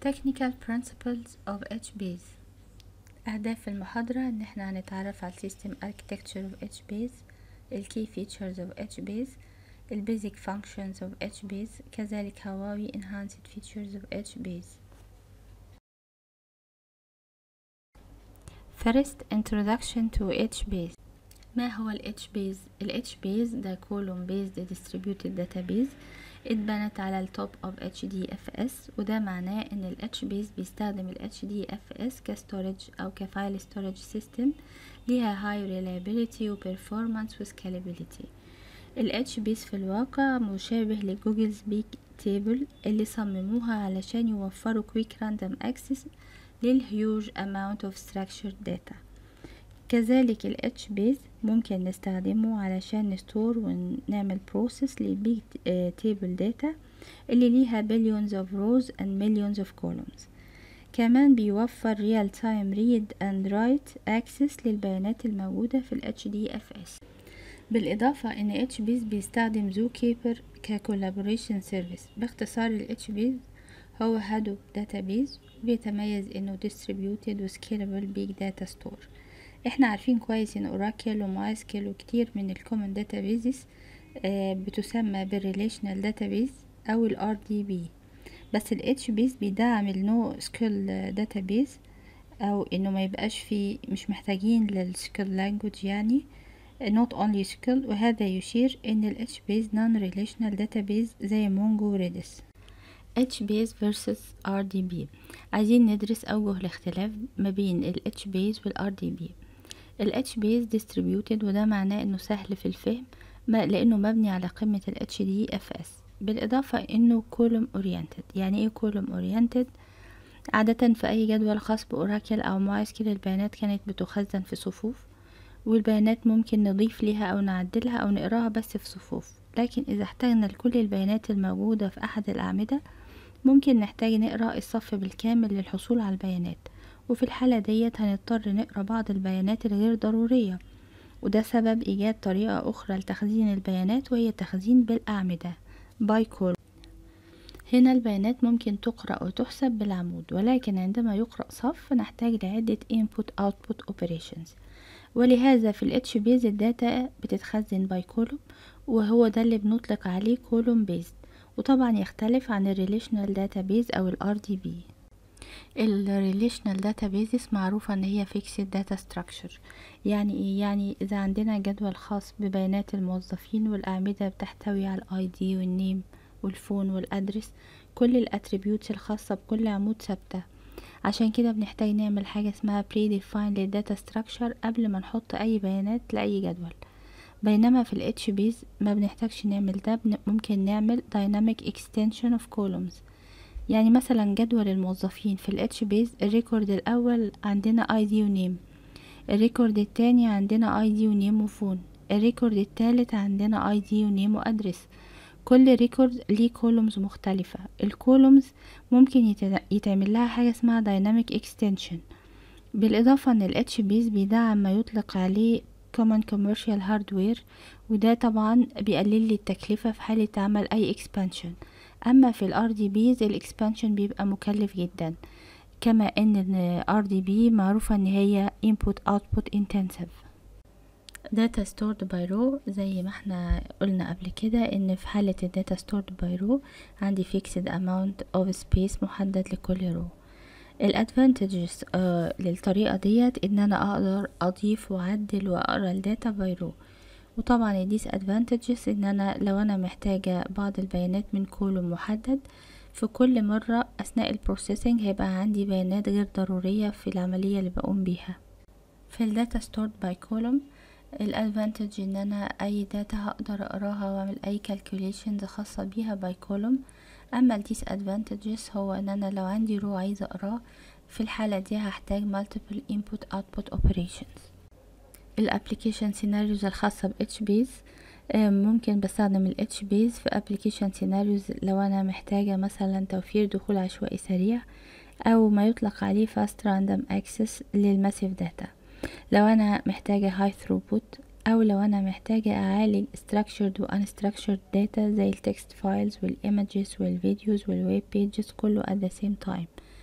Technical Principles of HBase أهداف المحاضرة إن احنا هنتعرف على System Architecture of HBase ال Key Features of HBase ال Basic Functions of HBase كذلك Huawei Enhanced Features of HBase First Introduction to HBase ما هو ال HBase؟ ال HBase ده column based distributed database اتبنت على التوب of HDFS وده معناه ان ال HBase بيستخدم ال HDFS كستورج او كفايل ستورج سيستم ليها high reliability و performance و scalability ال HBase في الواقع مشابه لجوجلز بيج تيبل اللي صمموها علشان يوفروا quick random access للهيوج amount of structured data كذلك ال HBase ممكن نستخدمه علشان نستور ونعمل بروسيس للبيج تيبل داتا اللي ليها billions of rows and millions of columns كمان بيوفر real time read and write access للبيانات الموجودة في ال HDFS بالإضافة إن HBase بيستخدم Zookeeper ككولابوريشن سيرفيس باختصار ال HBase هو Hadoop database بيتميز إنه distributed و scalable big data store احنا عارفين كويس ان اوراكل ومايسكل وكتير من الكومن داتابيزز بتسمى بالريليشنال داتابيز او الار دي بي بس الاتش بيز بيدعم النو سكيل داتابيز او انه ما يبقاش في مش محتاجين للسكيل لانجوج يعني not only skill وهذا يشير ان ال HBase non-relational database زي مونجو وريدس HBase versus RDB عايزين ندرس أوجه الاختلاف ما بين ال HBase وال RDB ال HBase distributed وده معناه انه سهل في الفهم لانه مبني على قمة ال HDFS بالاضافة انه column oriented يعني ايه column oriented عادة في اي جدول خاص باوراكل او مايسكل البيانات كانت بتخزن في صفوف والبيانات ممكن نضيف ليها او نعدلها او نقراها بس في صفوف لكن اذا احتاجنا لكل البيانات الموجودة في احد الاعمدة ممكن نحتاج نقرا الصف بالكامل للحصول على البيانات وفي الحالة ديت هنضطر نقرا بعض البيانات الغير ضرورية وده سبب إيجاد طريقة أخرى لتخزين البيانات وهي التخزين بالأعمدة باي كول هنا البيانات ممكن تقرأ وتحسب بالعمود ولكن عندما يقرأ صف نحتاج لعدة input output operations ولهذا في ال HBase الداتا بتتخزن باي كولوم وهو ده اللي بنطلق عليه كولوم بيزد وطبعا يختلف عن الريليشنال داتابيز او ال RDB الريليشنال داتابيزز معروفة ان هي فيكسد داتا ستراكشر يعني ايه يعني اذا عندنا جدول خاص ببيانات الموظفين والاعمدة بتحتوي على الاي دي والنيم والفون والادرس كل الاتريبيوتس الخاصة بكل عمود ثابتة عشان كده بنحتاج نعمل حاجة اسمها predefine للداتا ستراكشر قبل ما نحط اي بيانات لاي جدول بينما في ال HBase ما بنحتاجش نعمل ده ممكن نعمل dynamic extension of columns يعني مثلا جدول الموظفين في ال HBase الريكورد الأول عندنا ID ونيم الريكورد التاني عندنا ID ونيم وفون الريكورد التالت عندنا ID ونيم وأدرس كل ريكورد ليه كولومز مختلفة الكولومز ممكن يتعمل لها حاجة اسمها dynamic extension بالإضافة ان ال HBase بيدعم ما يطلق عليه common commercial hardware وده طبعا بيقلل لي التكلفة في حالة عمل أي expansion أما في ال RDBs الإكسبانشن بيبقى مكلف جدا كما ان ال RDB معروفة ان هي input output intensive data stored by row زي ما احنا قلنا قبل كده ان في حالة ال data stored by row عندي fixed amount of space محدد لكل row الادفانتجز آه للطريقة ديت ان انا اقدر اضيف واعدل واقرا الداتا باي رو وطبعا الديس ادفانتجز ان انا لو انا محتاجة بعض البيانات من كولوم محدد في كل مرة اثناء البروسيسنج هيبقى عندي بيانات غير ضرورية في العملية اللي بقوم بيها في الداتا ستورد باي كولوم الادفانتج ان انا اي داتا هقدر اقراها واعمل اي calculations خاصة بيها باي كولوم اما الديس ادفانتجز هو ان انا لو عندي رو عايزة اقراه في الحالة دي هحتاج multiple input output operations الابليكيشن سيناريوز الخاصة ب HBase ممكن بستخدم ال HBase في application سيناريوز لو انا محتاجة مثلا توفير دخول عشوائي سريع او ما يطلق عليه fast random access للماسيف داتا لو انا محتاجة high throughput او لو انا محتاجة اعالج structured و unstructured data زي ال text files وال images وال videos وال web pages كله at the same time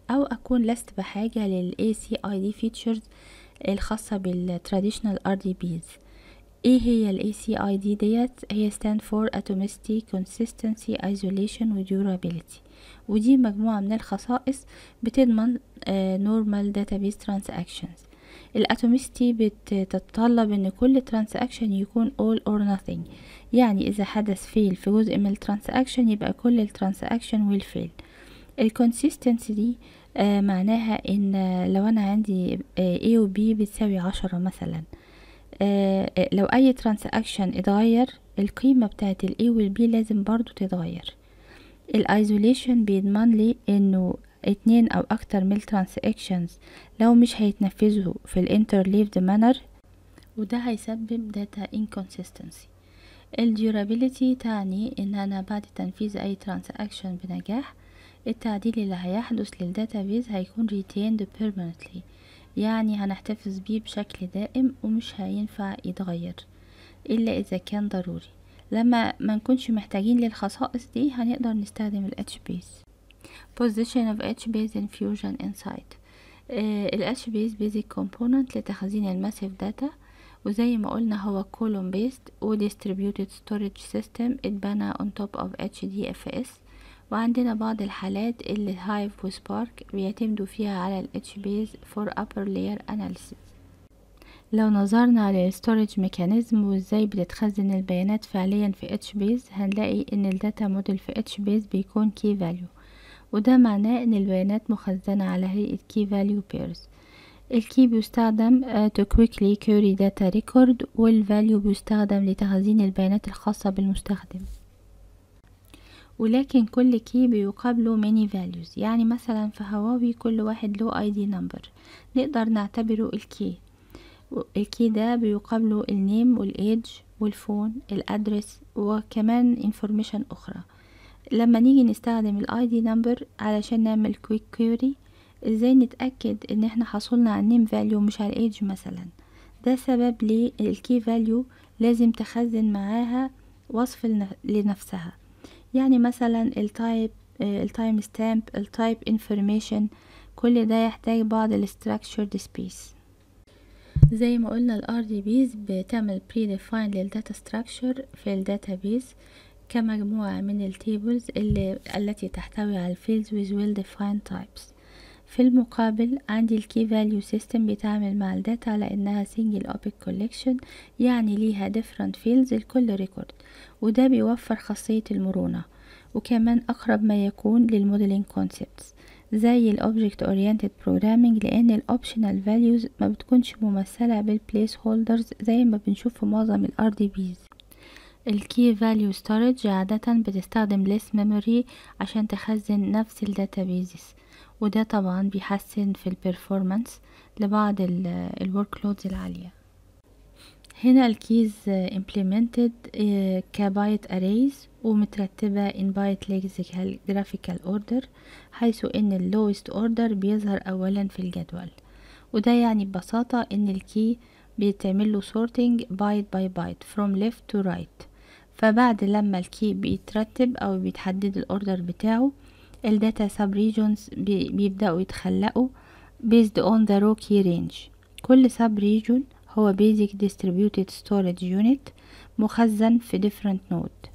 او اكون لست بحاجة لل ACID features الخاصة بال traditional RDBs ايه هي ال ACID ديت هي stand for atomicity consistency isolation و durability ودي مجموعة من الخصائص بتضمن آه normal database transactions الاتوميستي بتتطلب ان كل ترانزاكشن يكون all or nothing يعني اذا حدث فيل في جزء من الترانزاكشن يبقى كل الترانزاكشن will fail الكونسيستنسي دي آه معناها ان لو انا عندي آه A و B بتساوي عشرة مثلا آه لو اي ترانزاكشن اتغير القيمة بتاعت ال A وال B لازم برضو تتغير الايزوليشن بيضمن لي انه اتنين او اكتر من الترانزاكشنز لو مش هيتنفذوا في الانترليفد مانر وده هيسبب داتا inconsistency الديورابيليتي تعني ان انا بعد تنفيذ اي ترانزاكشن بنجاح التعديل اللي هيحدث للداتابيز هيكون retained permanently يعني هنحتفظ بيه بشكل دائم ومش هينفع يتغير الا اذا كان ضروري لما ما نكونش محتاجين للخصائص دي هنقدر نستخدم ال HBase position of HBase in Fusion Insight ال HBase basic component لتخزين الماسيف داتا وزي ما قلنا هو column based و distributed storage system اتبنى on top of HDFS وعندنا بعض الحالات اللي هايف وسبارك بيعتمدوا فيها على ال HBase for upper layer analysis لو نظرنا للستورج ميكانيزم وازاي بتتخزن البيانات فعليا في HBase هنلاقي ان الداتا موديل في HBase بيكون key value وده معناه ان البيانات مخزنة على هيئة key value pairs الكي بيستخدم uh, to quickly query data record والvalue بيستخدم لتخزين البيانات الخاصة بالمستخدم ولكن كل كي بيقابله many values يعني مثلا في هواوي كل واحد له ID number نقدر نعتبره الكي الكي ده بيقابله النيم والايدج والفون الادرس وكمان انفورميشن اخرى لما نيجي نستخدم الاي دي نمبر علشان نعمل كويك كويري ازاي نتاكد ان احنا حصلنا على النيم فاليو مش على الايدج مثلا ده سبب ليه الكي فاليو لازم تخزن معاها وصف لنفسها يعني مثلا التايب التايم ستامب التايب انفورميشن كل ده يحتاج بعض الستراكشرد سبيس زي ما قلنا ال RDBs بتعمل predefined للداتا structure في الداتابيز كمجموعة من التيبلز اللي التي تحتوي على fields with well defined types في المقابل عندي الكي فاليو سيستم بيتعامل مع الداتا على انها single object collection يعني ليها different fields لكل ريكورد وده بيوفر خاصية المرونة وكمان اقرب ما يكون للموديلينج كونسبتس زي ال Object Oriented Programming لأن ال Optional Values ما بتكونش ممثلة بال Placeholders زي ما بنشوف في معظم ال RDBs ال Key Value Storage عادة بتستخدم less memory عشان تخزن نفس ال Databases وده طبعا بيحسن في ال Performance لبعض ال Workloads العالية هنا الكيز implemented كبايت arrays ومترتبة in byte lexical graphical order حيث ان ال lowest order بيظهر اولا في الجدول وده يعني ببساطة ان الكي بيتعمل له sorting byte by byte from left to right فبعد لما الكي بيترتب او بيتحدد الاوردر بتاعه الداتا sub regions بيبدأوا يتخلقوا based on the row key range كل sub region هو basic distributed storage unit مخزن في different node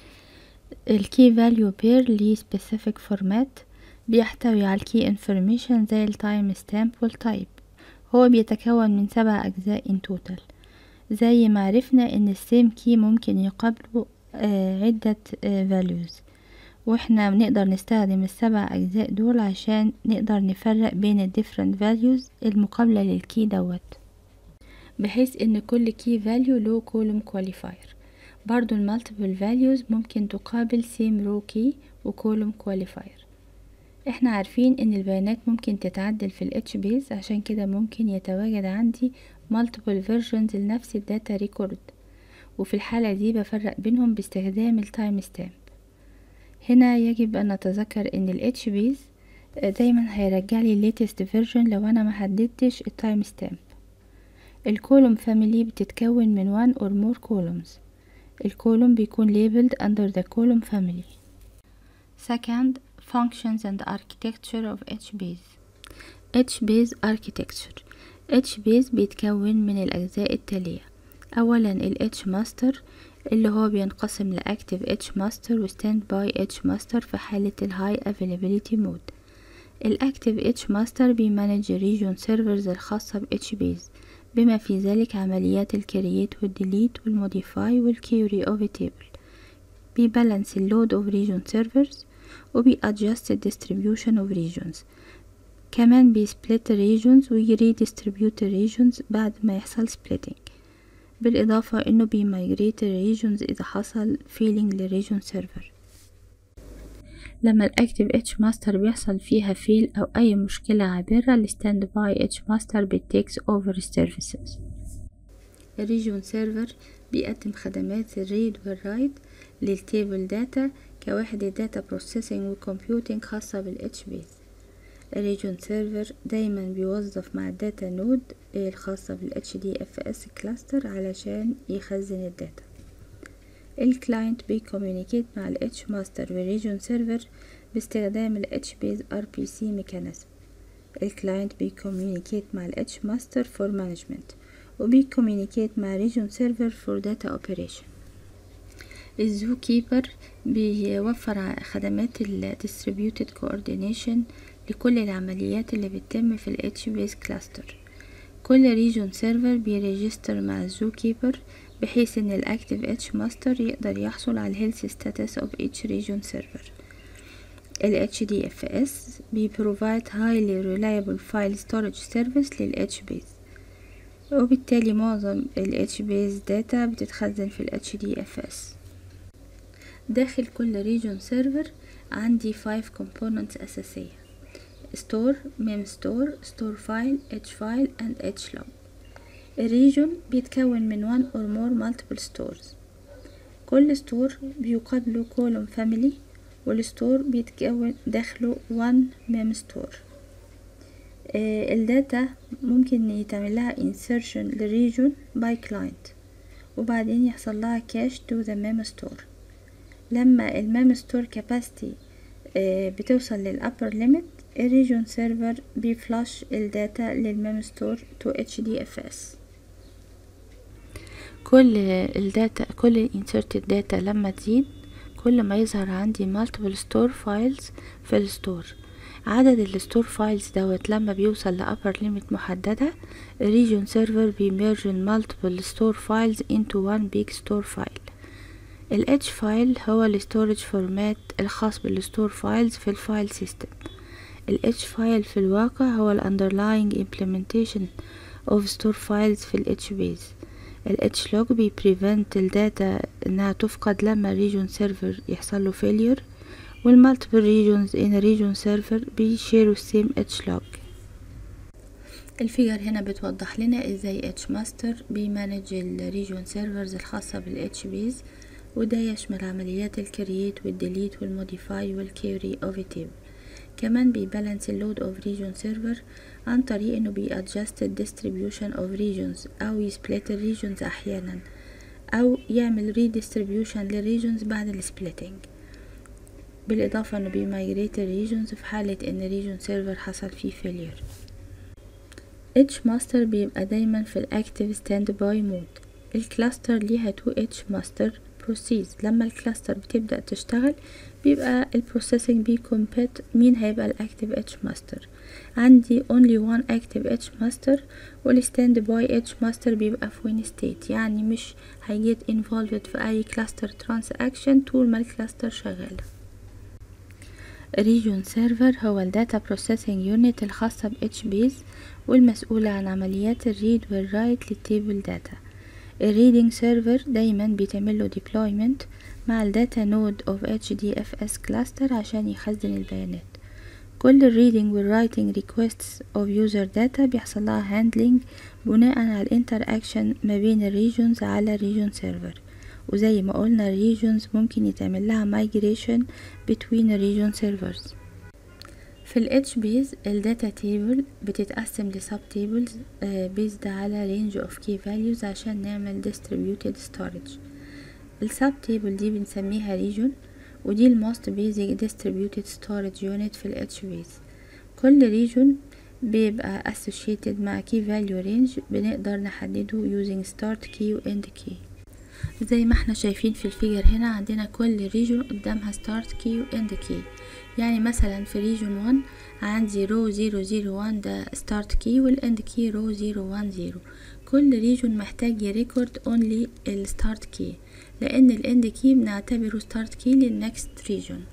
الكي فاليو بير ليه specific format بيحتوي على الكي information زي التايم ستامب والتايب هو بيتكون من سبع أجزاء in total زي ما عرفنا ان السيم كي ممكن يقابله آه عدة آه values واحنا بنقدر نستخدم السبع أجزاء دول عشان نقدر نفرق بين ال different values المقابلة للكي دوت بحيث ان كل key value له column qualifier برضو ال multiple values ممكن تقابل same row key و column qualifier احنا عارفين ان البيانات ممكن تتعدل في ال HBase عشان كده ممكن يتواجد عندي multiple versions لنفس الداتا ريكورد وفي الحالة دي بفرق بينهم باستخدام التايم ستامب هنا يجب ان نتذكر ان ال HBase دايما هيرجع لي latest version لو انا محددتش التايم ستامب الكولوم فاميلي بتتكون من one or more columns الكولوم بيكون labeled under the column family second Functions and Architecture of HBase HBase Architecture HBase بيتكون من الأجزاء التالية أولا ال H Master اللي هو بينقسم لأكتف H Master و Standby H Master في حالة ال High Availability Mode الأكتف H Master بيمانج الريجون سيرفرز الخاصة ب HBase بما في ذلك عمليات الكرييت والديليت والموديفاي والكيوري اوف تيبل بيبالانس اللود اوف ريجون سيرفرز وبيأدجست الديستريبيوشن اوف ريجونز كمان بيسبلت الريجونز ويريديستريبيوت الريجونز بعد ما يحصل سبليتنج بالإضافة إنه بيمايجريت الريجونز إذا حصل فيلينج للريجون سيرفر لما الأكتف اتش ماستر بيحصل فيها فيل أو أي مشكلة عابرة الستاند باي اتش ماستر بتيكس اوفر السيرفيسز الريجون سيرفر بيقدم خدمات الريد والرايت للتيبل داتا كوحدة داتا بروسيسنج وكمبيوتنج خاصة بالاتش بيز الريجون سيرفر دايما بيوظف مع الداتا نود الخاصة بالاتش دي اف اس كلاستر علشان يخزن الداتا الكلاينت بيكوميونيكيت مع ال H master والريجون سيرفر باستخدام ال HBase RPC ميكانيزم الكلاينت بيكوميونيكيت مع ال H master for management وبيكوميونيكيت مع ريجون سيرفر for data operation الزو كيبر بيوفر خدمات ال distributed coordination لكل العمليات اللي بتتم في ال HBase cluster كل ريجون سيرفر بيريجستر مع الزو كيبر بحيث ان الاكتف اتش ماستر يقدر يحصل على الهيلث ستاتس اوف each ريجون سيرفر ال HDFS بي provide highly reliable file storage service لل HBase وبالتالي معظم ال HBase data بتتخزن في ال HDFS داخل كل ريجون سيرفر عندي 5 components أساسية store, mem store, store file, h file and h log الريجون بيتكون من one or more multiple stores كل ستور بيقابله column family والستور بيتكون داخله one mem store آه الداتا ممكن يتعمل لها insertion للريجون by client وبعدين يحصل لها cache to the mem store لما الميم ستور capacity آه بتوصل للupper limit الريجون سيرفر بيفلاش الداتا للميم ستور تو اتش دي اف اس كل الداتا كل الانسرتد داتا لما تزيد كل ما يظهر عندي multiple store files في الستور عدد الستور فايلز دوت لما بيوصل لأبر ليميت محددة الريجون سيرفر بيميرج multiple store files into one big store file ال H فايل هو الستورج فورمات الخاص بالستور فايلز في الفايل سيستم ال H فايل في الواقع هو ال underlying implementation of store files في ال HBase ال H-log بي prevent الداتا انها تفقد لما region server يحصل له failure وال multiple regions in a region server بيشيروا same H-log الفيجر هنا بتوضح لنا ازاي H master بيمانج ال region servers الخاصة بال HBase وده يشمل عمليات الكرييت والديليت والموديفاي والكيوري اوف تيبل كمان بيبالانس اللود اوف ريجون سيرفر عن طريق انه بيادجست الديستريبيوشن اوف ريجونز او يسبليت الريجونز احيانا او يعمل ريديستريبيوشن للريجونز بعد السبليتنج بالاضافه انه بيمايجريت الريجونز في حاله ان ريجون سيرفر حصل فيه فيلير اتش ماستر بيبقى دايما في الاكتيف ستاند باي مود الكلاستر ليها تو اتش ماستر بروسيس لما الكلاستر بتبدأ تشتغل بيبقى البروسيسنج بيكمبيت مين هيبقى الاكتيف اتش ماستر عندي only one active اتش ماستر والستاند باي اتش ماستر بيبقى في وين ستيت يعني مش هيجيت involved في اي كلاستر ترانزاكشن طول ما الكلاستر شغال ريجون سيرفر هو الداتا بروسيسنج يونت الخاصة ب HBase والمسؤولة عن عمليات الريد والرايت للتيبل داتا الريدنج سيرفر دايما بيتعمله deployment مع الداتا نود of HDFS cluster عشان يخزن البيانات كل الريدنج والرايتنج requests of user data بيحصل لها handling بناء على الانتراكشن ما بين الريجونز على region server وزي ما قلنا الريجونز ممكن يتعمل لها migration between region servers في ال HBase الداتا تيبل بتتقسم لسب تيبلز بيزد على range of key values عشان نعمل distributed storage السب تيبل دي بنسميها region ودي الموست بيزك distributed storage unit في ال HBase كل region بيبقى associated مع key value range بنقدر نحدده using start key و end key زي ما احنا شايفين في الفيجر هنا عندنا كل ريجون قدامها start key و end key يعني مثلا في ريجون 1 عندي رو 001 ده start key والاند key رو 010 كل ريجون محتاج يريكورد اونلي الستارت كي لان الاند كي بنعتبره ستارت كي للنكست ريجون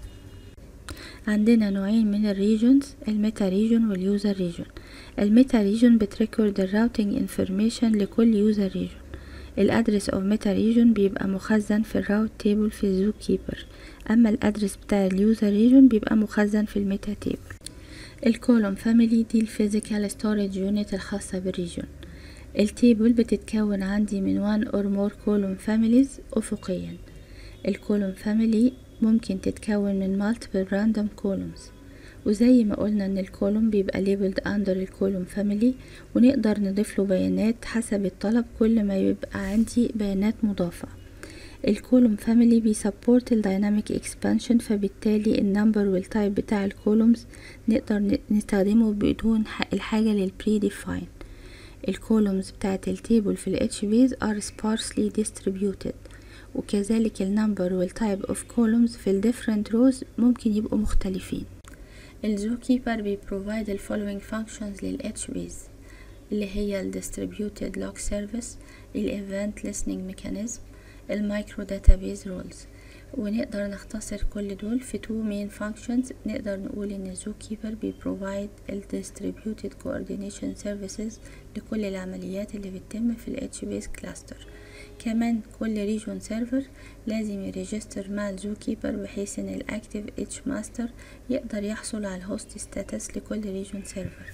عندنا نوعين من الريجونز الميتا ريجون واليوزر ريجون الميتا ريجون بتريكورد الراوتنج انفورميشن لكل يوزر ريجون الادرس اوف ميتا ريجون بيبقى مخزن في الراوت تيبل في الزو كيبر اما الادرس بتاع اليوزر ريجون بيبقى مخزن في الميتا تيبل الكولوم فاميلي دي الفيزيكال ستورج يونت الخاصة بالريجون التيبل بتتكون عندي من one or more column families أفقيا الكولوم فاميلي ممكن تتكون من multiple random columns وزي ما قلنا ان الكولوم بيبقى labeled under الكولوم فاميلي ونقدر نضيف له بيانات حسب الطلب كل ما يبقى عندي بيانات مضافة الكولوم فاميلي بيسبورت الديناميك اكسبانشن فبالتالي النمبر والتايب بتاع الكولومز نقدر نستخدمه بدون الحاجة للبري ديفاين الكولومز بتاعت التيبل في ال HBase are sparsely distributed وكذلك النمبر والتايب اوف كولومز في ال different rows ممكن يبقوا مختلفين الزو كيبر بي provide ال following functions لل HBase اللي هي ال distributed log service ال event listening mechanism المايكرو داتابيز رولز ونقدر نختصر كل دول في two main functions نقدر نقول ان زو كيبر بي provide ال distributed coordination services لكل العمليات اللي بتتم في ال HBase cluster كمان كل ريجون سيرفر لازم يريجستر مع الزو كيبر بحيث ان الاكتف اتش ماستر يقدر يحصل على الهوست ستاتس لكل ريجون سيرفر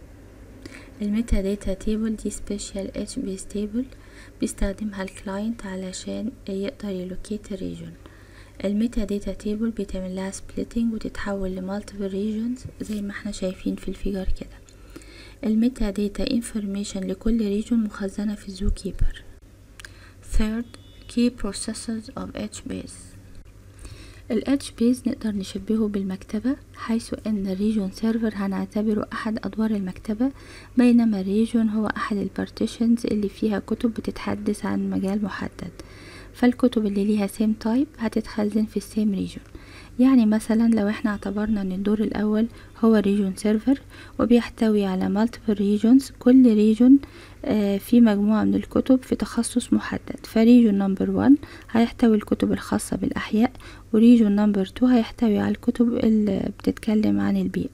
الميتا داتا تيبل دي سبيشال اتش بيس تيبل بيستخدمها الكلاينت علشان يقدر يلوكيت الريجون الميتا داتا تيبل بيتعمل لها سبليتنج وتتحول لمالتيبل ريجونز زي ما احنا شايفين في الفيجر كده الميتا داتا انفورميشن لكل ريجون مخزنة في زو كيبر Third, key processes of HBase ال HBase نقدر نشبهه بالمكتبة حيث أن الريجون سيرفر هنعتبره أحد أدوار المكتبة بينما الريجون هو أحد البارتيشنز اللي فيها كتب بتتحدث عن مجال محدد فالكتب اللي ليها سيم تايب هتتخزن في السيم ريجون يعني مثلا لو احنا اعتبرنا ان الدور الاول هو ريجون سيرفر وبيحتوي على multiple regions كل ريجون في مجموعة من الكتب في تخصص محدد فريجون نمبر 1 هيحتوي الكتب الخاصة بالأحياء وريجون نمبر 2 هيحتوي على الكتب اللي بتتكلم عن البيئة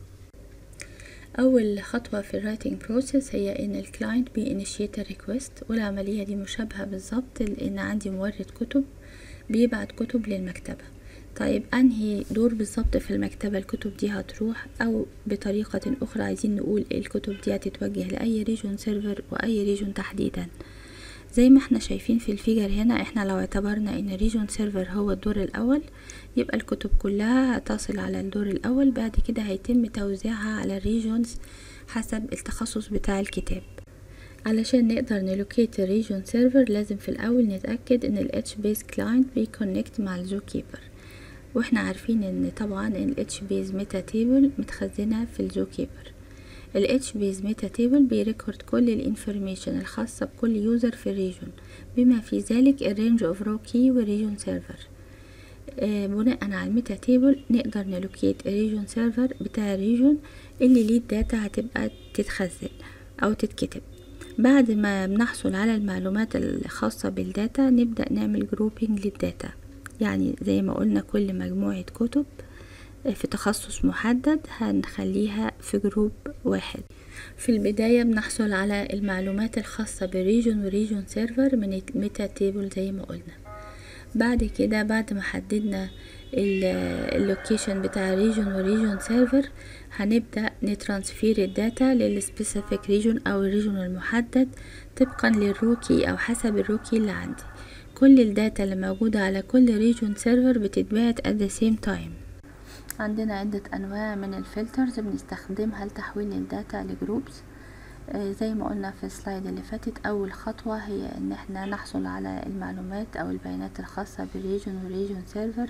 أول خطوة في الرايتنج بروسيس هي إن الكلاينت بينيشيت ريكوست والعملية دي مشابهة بالظبط لأن عندي مورد كتب بيبعت كتب للمكتبة طيب أنهي دور بالظبط في المكتبة الكتب دي هتروح أو بطريقة أخرى عايزين نقول الكتب دي هتتوجه لأي ريجون سيرفر وأي ريجون تحديدا زي ما احنا شايفين في الفيجر هنا احنا لو اعتبرنا ان ريجون سيرفر هو الدور الاول يبقى الكتب كلها هتصل على الدور الاول بعد كده هيتم توزيعها على الريجونز حسب التخصص بتاع الكتاب علشان نقدر نلوكيت الريجون سيرفر لازم في الاول نتاكد ان ال HBase client بيكونكت مع الزو كيبر واحنا عارفين ان طبعا ال HBase ميتا تيبل متخزنه في الزو كيبر ال HBase ميتا تيبل بيريكورد كل الانفورميشن الخاصة بكل يوزر في الريجون بما في ذلك الرينج اوف رو كي والريجون سيرفر آه بناء على الميتا تيبل نقدر نلوكيت الريجون سيرفر بتاع الريجون اللي ليه الداتا هتبقى تتخزن او تتكتب بعد ما بنحصل على المعلومات الخاصة بالداتا نبدأ نعمل جروبينج للداتا يعني زي ما قلنا كل مجموعة كتب في تخصص محدد هنخليها في جروب واحد في البداية بنحصل على المعلومات الخاصة بالريجون وريجون سيرفر من الميتا تيبل زي ما قلنا بعد كده بعد ما حددنا اللوكيشن بتاع الريجون وريجون سيرفر هنبدأ نترانسفير الداتا للسبيسيفيك ريجون أو الريجون المحدد طبقا للروكي أو حسب الروكي اللي عندي كل الداتا اللي موجودة على كل ريجون سيرفر بتتبعت at the same time عندنا عدة أنواع من الفلترز بنستخدمها لتحويل الداتا لجروبس زي ما قلنا في السلايد اللي فاتت أول خطوة هي إن احنا نحصل على المعلومات أو البيانات الخاصة بالريجون والريجون سيرفر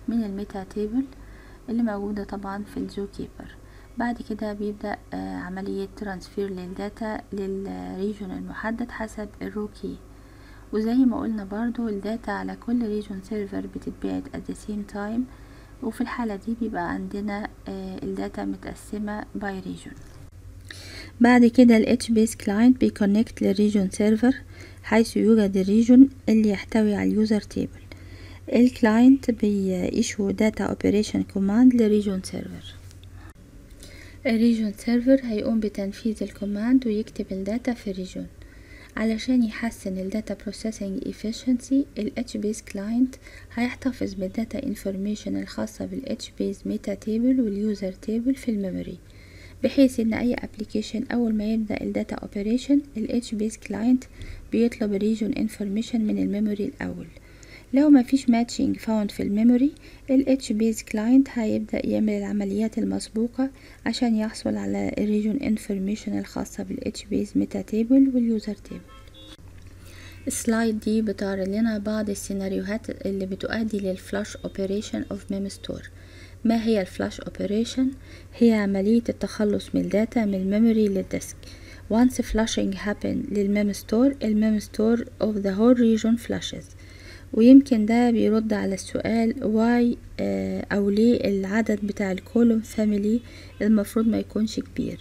من الميتا تيبل اللي موجودة طبعا في الزو كيبر بعد كده بيبدأ آه، عملية ترانسفير للداتا للريجون المحدد حسب الرو كي وزي ما قلنا برضو الداتا على كل ريجون سيرفر بتتبعت at the same time وفي الحالة دي بيبقى عندنا آه، الداتا متقسمة by region بعد كده ال HBase client بيكونكت للريجون سيرفر حيث يوجد الريجون اللي يحتوي على اليوزر تيبل الكلاينت بيشو داتا اوبريشن كوماند للريجون سيرفر الريجون سيرفر هيقوم بتنفيذ الكوماند ويكتب الداتا في الريجون علشان يحسن الداتا بروسيسنج efficiency ال HBase client هيحتفظ بالداتا information الخاصة بال HBase meta table والuser table في الميموري بحيث ان اي application اول ما يبدأ الداتا operation ال HBase client بيطلب region information من الميموري الاول لو مفيش matching found في الميموري ال HBase client هيبدأ يعمل العمليات المسبوقة عشان يحصل على الريجون information الخاصة بال HBase meta table والuser table السلايد دي بتعرض لنا بعض السيناريوهات اللي بتؤدي للفلاش اوبريشن اوف ميم ستور ما هي الفلاش اوبريشن هي عملية التخلص من الداتا من الميموري للديسك once flashing happen للميم ستور الميم ستور of the whole region flashes ويمكن ده بيرد على السؤال why آه او ليه العدد بتاع الكولوم فاميلي المفروض ما يكونش كبير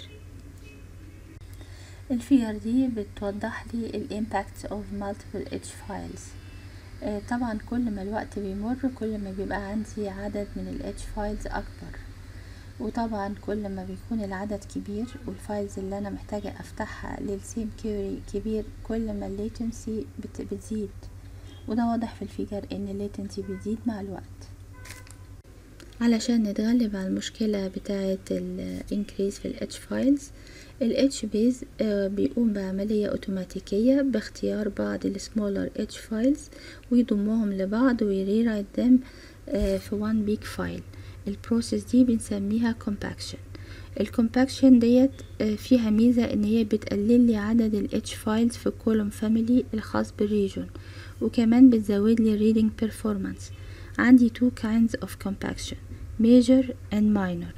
الفيجر دي بتوضح لي الامباكت اوف multiple اتش فايلز طبعا كل ما الوقت بيمر كل ما بيبقى عندي عدد من الاتش فايلز اكبر وطبعا كل ما بيكون العدد كبير والفايلز اللي انا محتاجة افتحها للسيم كيوري كبير كل ما الليتنسي بتزيد وده واضح في الفيجر ان الليتنسي بتزيد مع الوقت علشان نتغلب على المشكلة بتاعة الانكريز في الاتش فايلز ال HBase بيقوم بعملية اوتوماتيكية باختيار بعض السمولر H files ويضمهم لبعض ويريرايت them في one big file البروسيس دي بنسميها compaction الكومباكشن ديت فيها ميزة ان هي بتقلل لي عدد ال H files في الكولوم فاميلي الخاص بالريجون وكمان بتزود لي reading performance عندي two kinds of compaction major and minor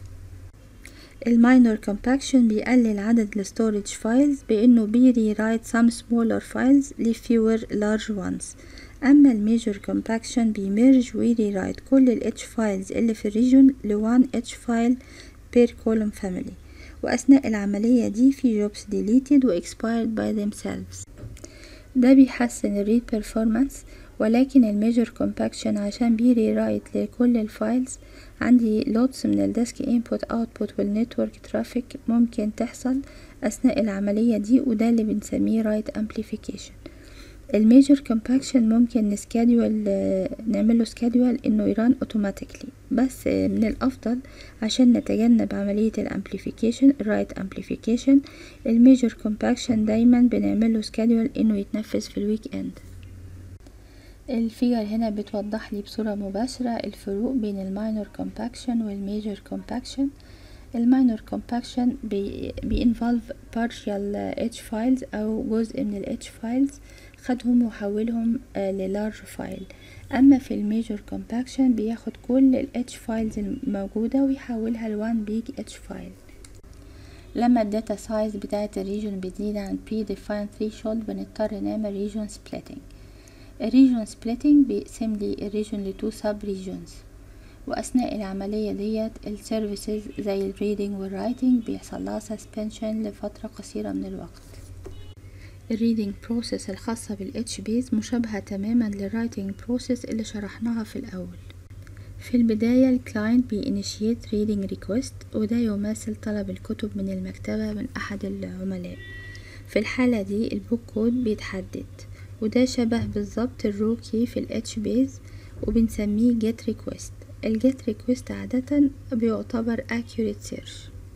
الماينور كومباكشن بيقلل عدد الستورج فايلز بانه بيري رايت some smaller files لفيور large ones اما الميجر كومباكشن بيمرج ويري رايت كل ال H files اللي في الريجون ل one H file per column family واثناء العملية دي في jobs deleted و expired by themselves ده بيحسن الريد performance ولكن الميجر كومباكشن عشان بيري رايت لكل الفايلز عندي لوتس من الديسك انبوت اوتبوت والنتورك ترافيك ممكن تحصل اثناء العملية دي وده اللي بنسميه رايت امبليفيكيشن الميجر كومباكشن ممكن نسكادول نعمله سكادول انه يران اوتوماتيكلي بس من الافضل عشان نتجنب عملية الامبليفيكيشن الرايت امبليفيكيشن الميجر كومباكشن دايما بنعمله سكادول انه يتنفذ في الويك اند الفيجر هنا بتوضح لي بصورة مباشرة الفروق بين الماينور كومباكشن والميجر كومباكشن الماينور كومباكشن بينفولف partial H files أو جزء من ال H files خدهم وحولهم للارج فايل أما في الميجر كومباكشن بياخد كل ال H files الموجودة ويحولها لوان بيج H فايل لما الداتا سايز بتاعة الريجون بتزيد عن predefined threshold بنضطر نعمل region splitting الريجون سبليتنج بيقسم لي الريجون لتو سب ريجونز واثناء العمليه ديت السيرفيسز زي الريدنج والرايتنج بيحصل لها سسبنشن لفتره قصيره من الوقت الريدنج بروسيس الخاصه بالاتش بيز مشابهه تماما للرايتنج بروسيس اللي شرحناها في الاول في البداية الكلاينت بيinitiate reading request وده يماثل طلب الكتب من المكتبة من أحد العملاء في الحالة دي البوك كود بيتحدد وده شبه بالظبط الروكي في الاتش بيز وبنسميه get request ال get request عادة بيعتبر accurate search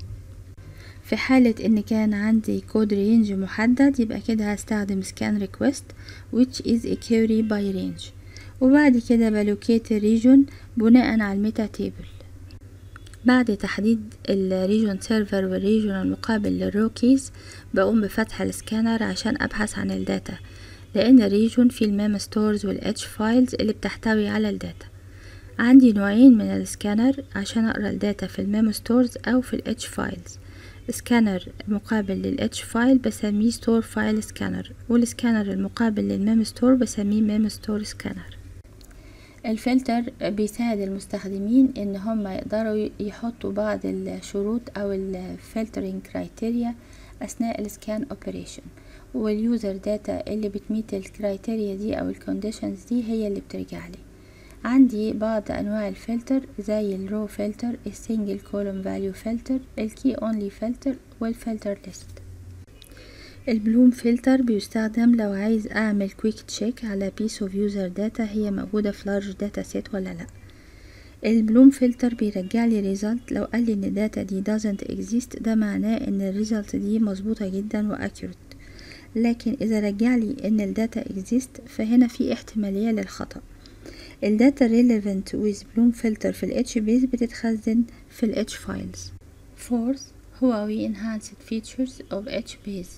في حالة ان كان عندي كود رينج محدد يبقى كده هستخدم scan request which is a query by range وبعد كده بلوكيت الريجون بناء على الميتا تيبل بعد تحديد الريجون سيرفر والريجون المقابل للروكيز بقوم بفتح السكانر عشان ابحث عن الداتا لأن الريجون فيه الميم ستورز والاتش فايلز اللي بتحتوي على الداتا عندي نوعين من السكانر عشان اقرا الداتا في الميمو ستورز او في الاتش فايلز سكانر مقابل للاتش فايل بسميه ستور فايل سكانر والسكانر المقابل للميمو ستور بسميه ميمو ستور سكانر الفلتر بيساعد المستخدمين ان هم يقدروا يحطوا بعض الشروط او الفلترنج كرايتيريا اثناء السكان اوبريشن واليوزر داتا اللي بتميت الكرايتيريا دي او الكونديشنز دي هي اللي بترجع لي عندي بعض انواع الفلتر زي الرو فلتر السنجل كولوم فاليو فلتر الكي اونلي فلتر والفلتر ليست البلوم فلتر بيستخدم لو عايز اعمل كويك تشيك على بيس اوف يوزر داتا هي موجودة في لارج داتا سيت ولا لا البلوم فلتر بيرجع لي ريزلت لو قال لي ان الداتا دي doesn't exist ده معناه ان الريزلت دي مظبوطة جدا واكيوريت لكن اذا رجع لي ان الداتا exist فهنا في احتمالية للخطأ الداتا relevant with bloom filter في ال HBase بتتخزن في ال H files fourth Huawei enhanced features of HBase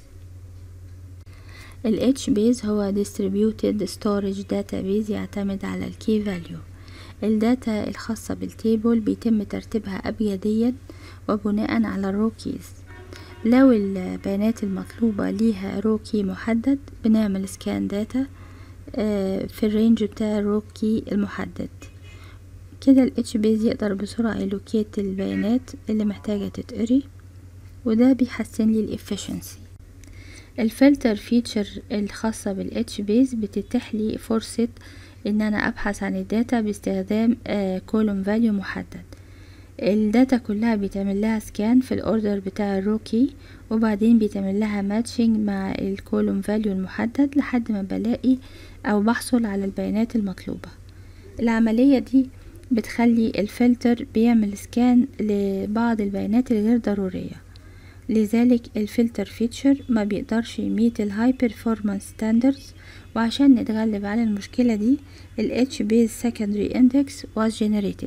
ال HBase هو distributed storage database يعتمد على ال key value الداتا الخاصة بالتيبل بيتم ترتيبها أبجديا وبناء على الرو كيز لو البيانات المطلوبة ليها رو كي محدد بنعمل سكان داتا في الرينج بتاع الروكي المحدد كده ال HBase يقدر بسرعة يلوكيت البيانات اللي محتاجة تتقري وده بيحسن لي الافشنسي الفلتر فيتشر الخاصة بال HBase بتتيح لي فرصة ان انا ابحث عن الداتا باستخدام كولوم فاليو محدد الداتا كلها بيتعمل لها سكان في الاوردر بتاع الروكي وبعدين بيتعمل لها ماتشنج مع الكولوم فاليو المحدد لحد ما بلاقي او بحصل على البيانات المطلوبة العملية دي بتخلي الفلتر بيعمل سكان لبعض البيانات الغير ضرورية لذلك الفلتر فيتشر ما بيقدرش يميت الهاي performance standards وعشان نتغلب على المشكلة دي ال HBase secondary index was generated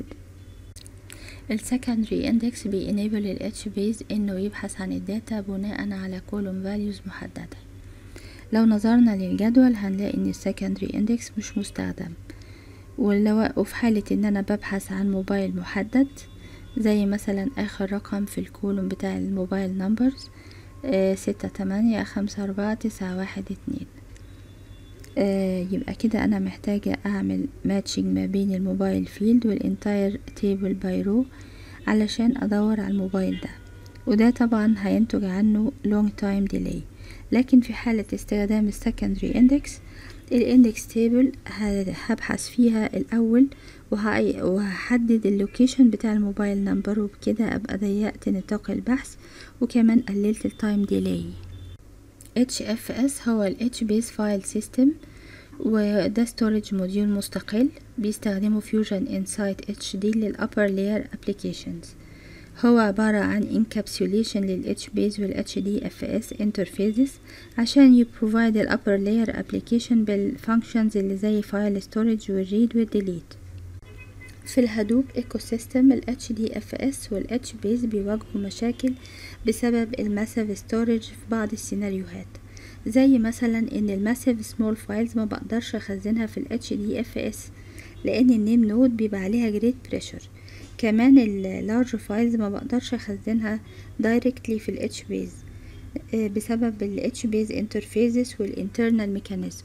ال secondary index بي enable ال HBase انه يبحث عن الداتا بناء على column values محددة لو نظرنا للجدول هنلاقي ان ال secondary index مش مستخدم ولو وفي حالة ان انا ببحث عن موبايل محدد زي مثلا اخر رقم في الكولوم بتاع الموبايل نمبرز ستة تمانية خمسة أربعة تسعة واحد اتنين آه يبقى كده انا محتاجة اعمل ماتشنج ما بين الموبايل فيلد والانتاير تيبل باي رو علشان ادور على الموبايل ده وده طبعا هينتج عنه long time delay لكن في حالة استخدام السكندري اندكس الاندكس تيبل هبحث فيها الاول وهحدد اللوكيشن بتاع الموبايل نمبر وبكده ابقى ضيقت نطاق البحث وكمان قللت التايم ديلي HFS هو ال HBase File System وده storage موديول مستقل بيستخدمه Fusion Insight HD لل Upper Layer Applications هو عبارة عن encapsulation لل HBase وال HDFS interfaces عشان ي provide ال Upper Layer Application بالfunctions اللي زي File Storage وال Read وال Delete في الهدوب ايكو سيستم ال HDFS وال HBase بيواجهوا مشاكل بسبب الماسيف ستورج في بعض السيناريوهات زي مثلا ان الماسيف سمول فايلز ما بقدرش اخزنها في ال HDFS لان النيم نود بيبقى عليها جريت بريشر كمان اللارج فايلز ما بقدرش اخزنها دايركتلي في ال HBase بسبب ال HBase interfaces والinternal mechanism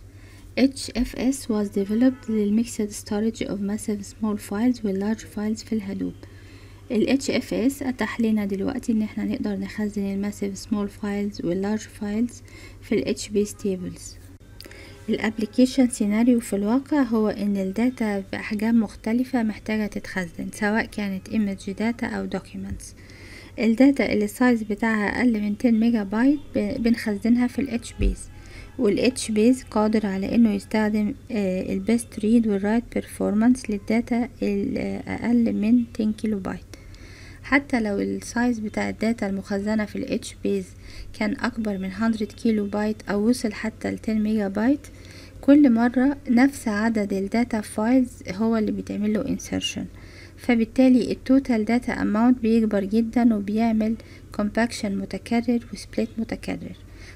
HFS was developed للميكسد storage of massive small files و large files في الهدوب ال HFS أتاح لنا دلوقتي إن احنا نقدر نخزن الماسيف small files و large files في ال HBase tables الابليكيشن سيناريو في الواقع هو ان الداتا بأحجام مختلفة محتاجة تتخزن سواء كانت image data أو documents الداتا اللي السايز بتاعها أقل من 10 ميجا بايت بنخزنها في ال HBase وال HBase قادر على انه يستخدم البيست ريد والرايت بيرفورمانس للداتا الأقل من 10 كيلو بايت حتى لو السايز بتاع الداتا المخزنة في ال HBase كان أكبر من 100 كيلو بايت أو وصل حتى ل 10 ميجا بايت كل مرة نفس عدد الداتا فايلز هو اللي بيتعمله insertion فبالتالي التوتال داتا اماونت بيكبر جدا وبيعمل compaction متكرر وسبليت متكرر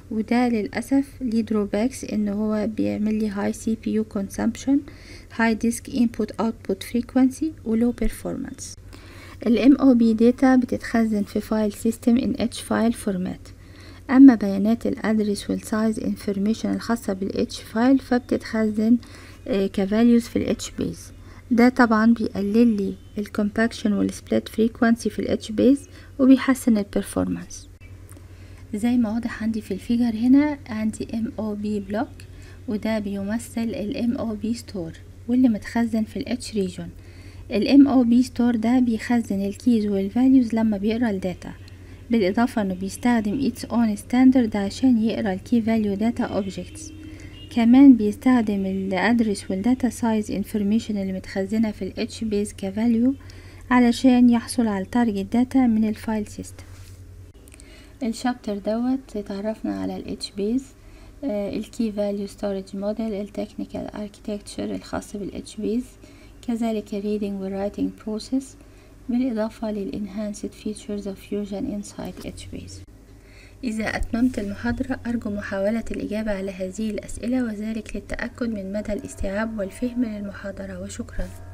وده للأسف ليه دروباكس ان هو بيعمل لي high CPU consumption high disk input output frequency و low performance ال MOB data بتتخزن في فايل system in H file format أما بيانات الأدرس والسايز information الخاصة بال H file فبتتخزن كفاليوز في ال H base ده طبعا بيقلل لي الكومباكشن والسبليت فريكوانسي في ال H base وبيحسن البرفورمانس زي ما واضح عندي في الفيجر هنا عندي MOB بلوك وده بيمثل ال MOB store واللي متخزن في ال H region ال MOB store ده بيخزن الكيز والفاليوز لما بيقرا الداتا بالإضافة إنه بيستخدم its own standard عشان يقرا الكي فاليو داتا objects كمان بيستخدم الادرس والداتا سايز انفورميشن اللي متخزنة في ال H base كفاليو علشان يحصل على التارجت داتا من الفايل سيستم الشابتر دوت اتعرفنا على ال H base الكي فاليو ستورج موديل التكنيكال اركيتكتشر الخاص بال H base كذلك الريدنج والرايتنج بروسيس بالإضافة للإنهانسد فيتشرز of Fusion Inside HBase إذا أتممت المحاضرة أرجو محاولة الإجابة على هذه الأسئلة وذلك للتأكد من مدى الاستيعاب والفهم للمحاضرة وشكرا